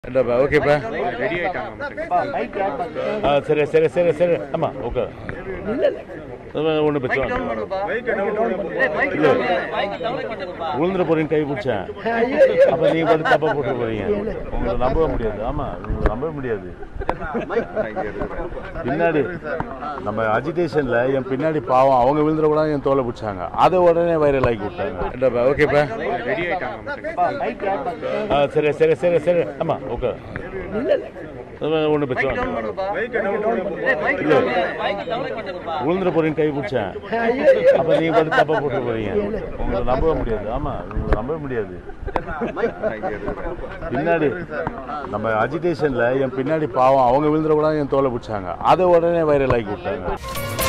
என்னப்பா ஓகேப்பா ரெடி ஆயிட்டாங்க ஆ சரி சரி சரி சரி ஆமாம் ஓகே ஒன்றும் பிரச்சனை இல்லை விழுந்துட போறீங்க கை பிடிச்சேன் அப்போ நீங்கள் பார்த்து தப்பாக போட்டு போறீங்க உங்களை நம்பவே முடியாது ஆமாம் உங்களை நம்பவே முடியாது பின்னாடி நம்ம அஜிடேஷனில் என் பின்னாடி பாவம் அவங்க விழுந்துடக்கூடாது என் தோலை பிடிச்சாங்க அதை உடனே வைரல் ஆக்கி விட்டாங்க என்னப்பா ஓகேப்பா ரெடி ஆயிட்டாங்க ஆ சரி சரி சரி சரி ஆமாம் ஓகே ஒன்றும் பிரச்சனை இல்லை விழுந்துட போறீங்க கை பிடிச்சேன் அப்போ நீங்கள் பார்த்து தப்பாக போட்டு போறீங்க உங்களை நம்பவே முடியாது ஆமாம் உங்களை நம்பவே முடியாது பின்னாடி நம்ம அஜிடேஷனில் என் பின்னாடி பாவம் அவங்க விழுந்துடக்கூடாது என் தோலை பிடிச்சாங்க அதை உடனே வைரல் ஆக்கி விட்டாங்க